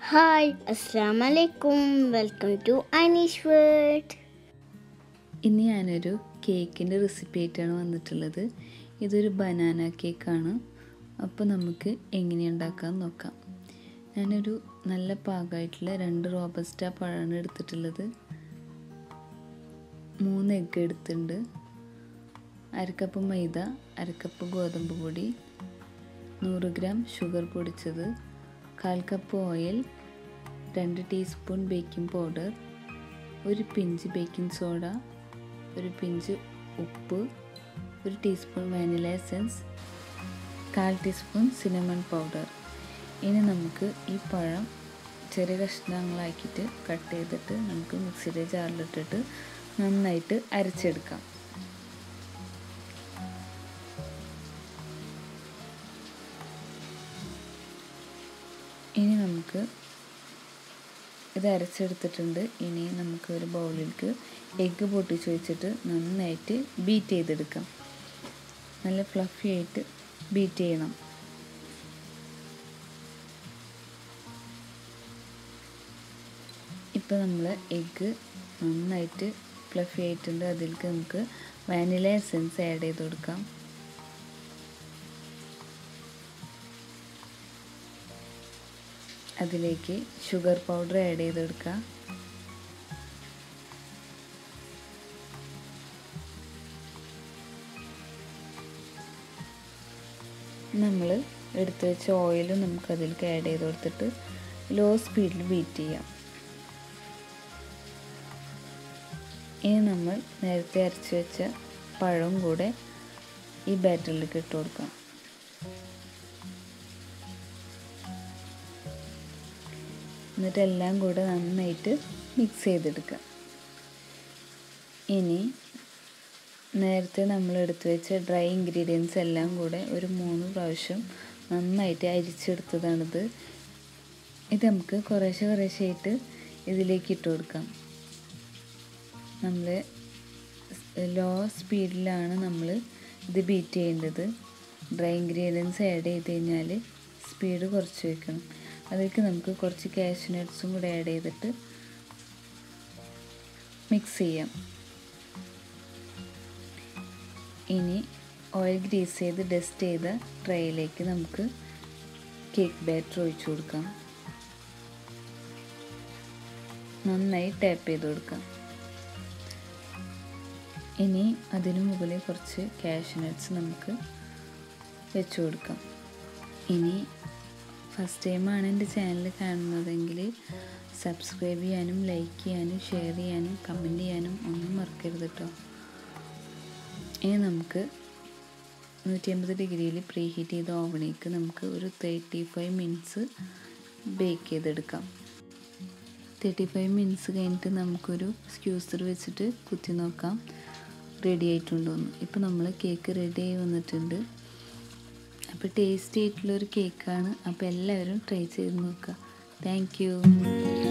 hi അസ്സാം വലൈക്കും welcome to Aneesh word ഇന്ന് ഞാനൊരു കേക്കിൻ്റെ റെസിപ്പി ആയിട്ടാണ് വന്നിട്ടുള്ളത് ഇതൊരു ബനാന കേക്കാണ് അപ്പോൾ നമുക്ക് എങ്ങനെ ഉണ്ടാക്കാമെന്ന് നോക്കാം ഞാനൊരു നല്ല പാകമായിട്ടുള്ള രണ്ട് റോബസ്റ്റ പഴമാണ് എടുത്തിട്ടുള്ളത് മൂന്ന് എഗ്ഗ് എടുത്തിട്ടുണ്ട് അരക്കപ്പ് മൈദ അരക്കപ്പ് ഗോതമ്പ് പൊടി നൂറ് ഗ്രാം ഷുഗർ പൊടിച്ചത് കാൽ കപ്പ് ഓയിൽ രണ്ട് ടീസ്പൂൺ ബേക്കിംഗ് പൗഡർ ഒരു പിഞ്ച് ബേക്കിംഗ് സോഡ ഒരു പിഞ്ച് ഉപ്പ് ഒരു ടീസ്പൂൺ വാനില എസൻസ് കാൽ ടീസ്പൂൺ സിനമൺ പൗഡർ ഇനി നമുക്ക് ഈ പഴം ചെറിയ കഷ്ണങ്ങളാക്കിയിട്ട് കട്ട് ചെയ്തിട്ട് നമുക്ക് മിക്സിയുടെ ജാറിലിട്ടിട്ട് നന്നായിട്ട് അരച്ചെടുക്കാം ഇനി നമുക്ക് ഇത് അരച്ചെടുത്തിട്ടുണ്ട് ഇനി നമുക്ക് ഒരു ബൗളിലേക്ക് എഗ്ഗ് പൊട്ടിച്ച് വെച്ചിട്ട് നന്നായിട്ട് ബീറ്റ് ചെയ്തെടുക്കാം നല്ല ഫ്ലഫി ആയിട്ട് ബീറ്റ് ചെയ്യണം ഇപ്പോൾ നമ്മൾ എഗ്ഗ് നന്നായിട്ട് ഫ്ലഫി ആയിട്ടുണ്ട് അതിലേക്ക് നമുക്ക് വാനില എസൻസ് ആഡ് ചെയ്ത് കൊടുക്കാം അതിലേക്ക് ഷുഗർ പൗഡർ ആഡ് ചെയ്ത് കൊടുക്കുക നമ്മൾ എടുത്ത് വെച്ച ഓയിലും നമുക്ക് അതിലേക്ക് ആഡ് ചെയ്ത് കൊടുത്തിട്ട് ലോ സ്പീഡിൽ ബീറ്റ് ചെയ്യാം ഇനി നമ്മൾ നേരത്തെ അരച്ച് വെച്ച പഴവും കൂടെ ഈ ബാറ്ററിലേക്ക് ഇട്ട് കൊടുക്കാം എന്നിട്ട് എല്ലാം കൂടെ നന്നായിട്ട് മിക്സ് ചെയ്തെടുക്കുക ഇനി നേരത്തെ നമ്മൾ എടുത്തു വെച്ച ഡ്രൈ ഇൻഗ്രീഡിയൻസ് എല്ലാം കൂടെ ഒരു മൂന്ന് പ്രാവശ്യം നന്നായിട്ട് അരിച്ചെടുത്തതാണിത് ഇത് നമുക്ക് കുറേശ്ശെ കുറേശ്ശെ ആയിട്ട് ഇതിലേക്ക് ഇട്ട് കൊടുക്കാം നമ്മൾ ലോ സ്പീഡിലാണ് നമ്മൾ ഇത് ബീറ്റ് ചെയ്യേണ്ടത് ഡ്രൈ ഇൻഗ്രീഡിയൻസ് ആഡ് ചെയ്ത് കഴിഞ്ഞാൽ സ്പീഡ് കുറച്ച് വെക്കണം അതിലേക്ക് നമുക്ക് കുറച്ച് കാഷ്യൂ നട്ട്സും കൂടെ ആഡ് ചെയ്തിട്ട് മിക്സ് ചെയ്യാം ഇനി ഓയിൽ ഗ്രീസ് ചെയ്ത് ഡസ്റ്റ് ചെയ്ത ട്രേയിലേക്ക് നമുക്ക് കേക്ക് ബാറ്റർ ഒഴിച്ചു കൊടുക്കാം നന്നായി ടാപ്പ് ചെയ്ത് കൊടുക്കാം ഇനി അതിനു മുകളിൽ കുറച്ച് കാഷ്യൂ നട്ട്സ് നമുക്ക് വെച്ചു കൊടുക്കാം ഇനി ഫസ്റ്റ് ടൈമാണ് എൻ്റെ ചാനൽ കാണുന്നതെങ്കിൽ സബ്സ്ക്രൈബ് ചെയ്യാനും ലൈക്ക് ചെയ്യാനും ഷെയർ ചെയ്യാനും കമൻറ്റ് ചെയ്യാനും ഒന്നും മറക്കരുത് കേട്ടോ ഇനി നമുക്ക് നൂറ്റി അമ്പത് ഡിഗ്രിയിൽ പ്രീ ഹീറ്റ് ചെയ്ത ഓവണിലേക്ക് നമുക്ക് ഒരു തേർട്ടി ഫൈവ് മിനിറ്റ്സ് ബേക്ക് ചെയ്തെടുക്കാം തേർട്ടി ഫൈവ് മിനിറ്റ്സ് കഴിഞ്ഞിട്ട് നമുക്കൊരു സ്ക്യൂസർ വെച്ചിട്ട് കുത്തി നോക്കാം റെഡി ആയിട്ടുണ്ടോയെന്ന് ഇപ്പോൾ നമ്മൾ കേക്ക് റെഡി ആയി വന്നിട്ടുണ്ട് അപ്പോൾ ടേസ്റ്റി ആയിട്ടുള്ളൊരു കേക്കാണ് അപ്പോൾ എല്ലാവരും ട്രൈ ചെയ്ത് നോക്കുക താങ്ക്